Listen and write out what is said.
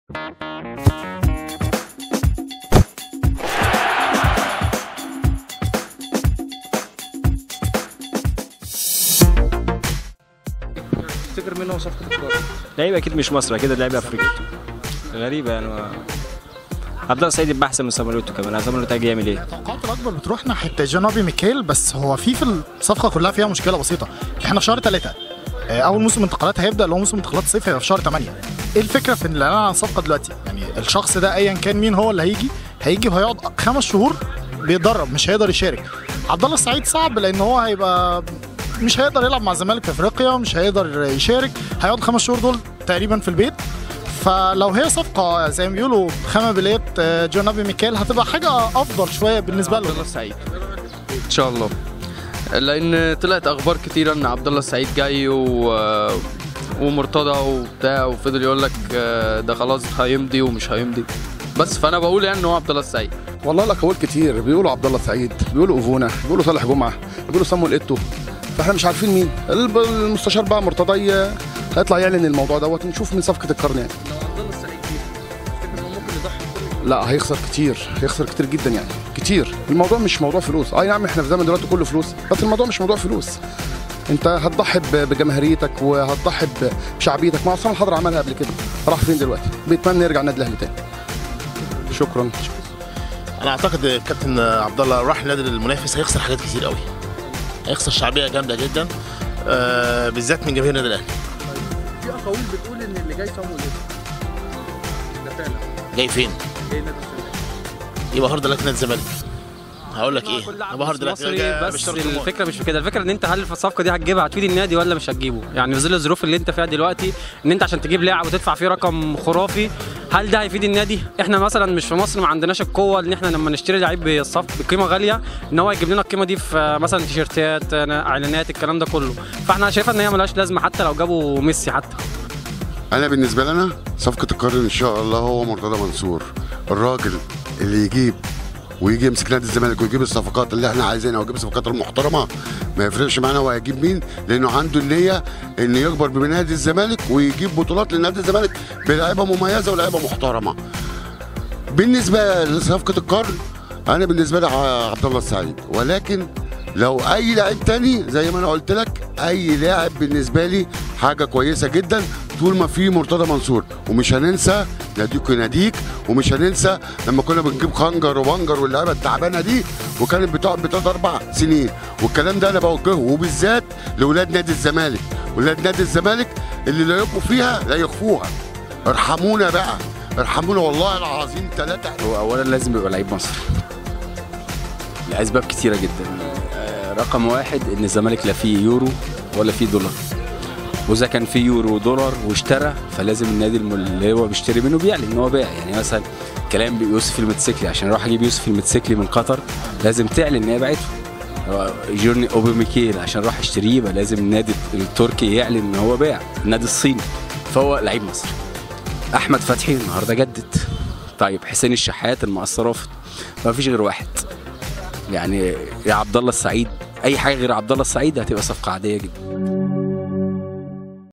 تفتكر مين هو صفقه الكوره؟ لعيب اكيد مش مصري اكيد لعيب افريقي غريبه يعني ما- عبد الله السعيد يبقى احسن من سامولوتو كمان سامولوتو هيجي يعمل ايه؟ التوقعات الاكبر بتروح ناحيه جانوبي ميكيل بس هو في في الصفقه كلها فيها مشكله بسيطه احنا في شهر ثلاثة اول موسم انتقالات هيبدا اللي هو موسم انتقالات الصيف هيبقى في شهر 8 ايه الفكره في الاعلان عن الصفقه دلوقتي يعني الشخص ده ايا كان مين هو اللي هيجي هيجي وهيقعد خمس شهور بيتدرب مش هيقدر يشارك عبد الله السعيد صعب لان هو هيبقى مش هيقدر يلعب مع الزمالك في افريقيا مش هيقدر يشارك هيقعد خمس شهور دول تقريبا في البيت فلو هي صفقه زي ما بيقولوا خامه بليت آه، جونابي ميكيل هتبقى حاجه افضل شويه بالنسبه له عبد الله السعيد ان شاء الله لان طلعت اخبار كتيره ان عبد الله السعيد جاي و... ومرتضى وبتاع وفضل يقول لك آه، ده خلاص هيمضي ومش هيمضي بس فانا بقول يعني ان هو عبد الله السعيد والله الاقوال كتير بيقولوا عبد الله السعيد بيقولوا اوفونا بيقولوا صالح جمعه بيقولوا صامويل ايتو فاحنا مش عارفين مين الب- المستشار بقى مرتضى ي- هيطلع يعلن الموضوع دوت نشوف من صفقه القرن يعني عبد الله السعيد تفتكر انه ممكن يضحي لا هيخسر كتير هيخسر كتير جدا يعني كتير الموضوع مش موضوع فلوس اي نعم احنا في زمن دلوقتي كله فلوس بس الموضوع مش موضوع فلوس انت هتضحي ب- بجماهيريتك وهتضحي بشعبيتك ما عصام الحضر عملها قبل كده راح فين دلوقتي بيتمنى يرجع النادي الاهلي تاني شكرا انا اعتقد الكابتن عبد الله راح النادي المنافس هيخسر حاجات كتير قوي هيخسر شعبيه جامده جدا آه بالذات من جماهير النادي الاهلي في اقاويل بتقول ان اللي جاي صامويل ده فعلا جاي فين؟ جاي نادي الزمالك يبقى هارد لك نادي الزمالك هقول لك ايه؟ كل لاعب يبقى هارد لك مصري بس الفكره مش في كده الفكره ان انت هل في الصفقه دي هتجيبها هتفيد النادي ولا مش هتجيبه يعني في ظل الظروف اللي انت فيها دلوقتي ان انت عشان تجيب لاعب وتدفع فيه رقم خرافي هل ده هيفيد النادي احنا مثلا مش في مصر ما عندناش القوه ان احنا لما نشتري لعيب بالصف بقيمه غاليه ان هو يجيب لنا القيمه دي في مثلا تيشيرتات اعلانات الكلام ده كله فاحنا شايفه ان هي ملهاش لازمه حتى لو جابوا ميسي حتى انا بالنسبه لنا صفقه القرن ان شاء الله هو مرتضى منصور الراجل اللي يجيب ويجي يمسك نادي الزمالك ويجيب الصفقات اللي احنا عايزينها ويجيب الصفقات المحترمه ما يفرقش معانا هو هيجيب مين لانه عنده النيه ان يكبر بنادي الزمالك ويجيب بطولات لنادي الزمالك بلعيبه مميزه ولاعيبه محترمه بالنسبه لصفقه القرن انا بالنسبه لي ع- عبد الله السعيد ولكن لو اي لاعب تاني زي ما انا قلت لك اي لاعب بالنسبه لي حاجه كويسه جدا طول ما في مرتضى منصور ومش هننسى ناديك يناديك ومش هننسى لما كنا بنجيب خنجر وبنجر واللعيبه التعبانه دي وكانت بتقعد بتقعد اربع سنين والكلام ده انا بوجهه وبالذات لاولاد نادي الزمالك ولاد نادي الزمالك اللي لا يبقوا فيها لا يخفوها ارحمونا بقى ارحمونا والله العظيم ثلاثه هو اولا لازم يبقى لعيب مصري لاسباب كتيره جدا آه، رقم واحد ان الزمالك لا فيه يورو ولا فيه دولار واذا كان فيه يورو ودولار واشترى فلازم النادي الم- اللي هو بيشتري منه بيعلن ان هو باع يعني مثلا كلام يوسف المتسكلي عشان اروح اجيب يوسف المتسكلي من قطر لازم تعلن ان هي باعته هو جورني اوبي ميكيل عشان اروح اشتريه يبقى لازم النادي التركي يعلن ان هو باع النادي الصيني فهو لعيب مصري احمد فتحي النهارده جدد طيب حسين الشحات المقص رافض ما فيش غير واحد يعني يا عبد الله السعيد اي حاجه غير عبد الله السعيد هتبقى صفقه عاديه جدا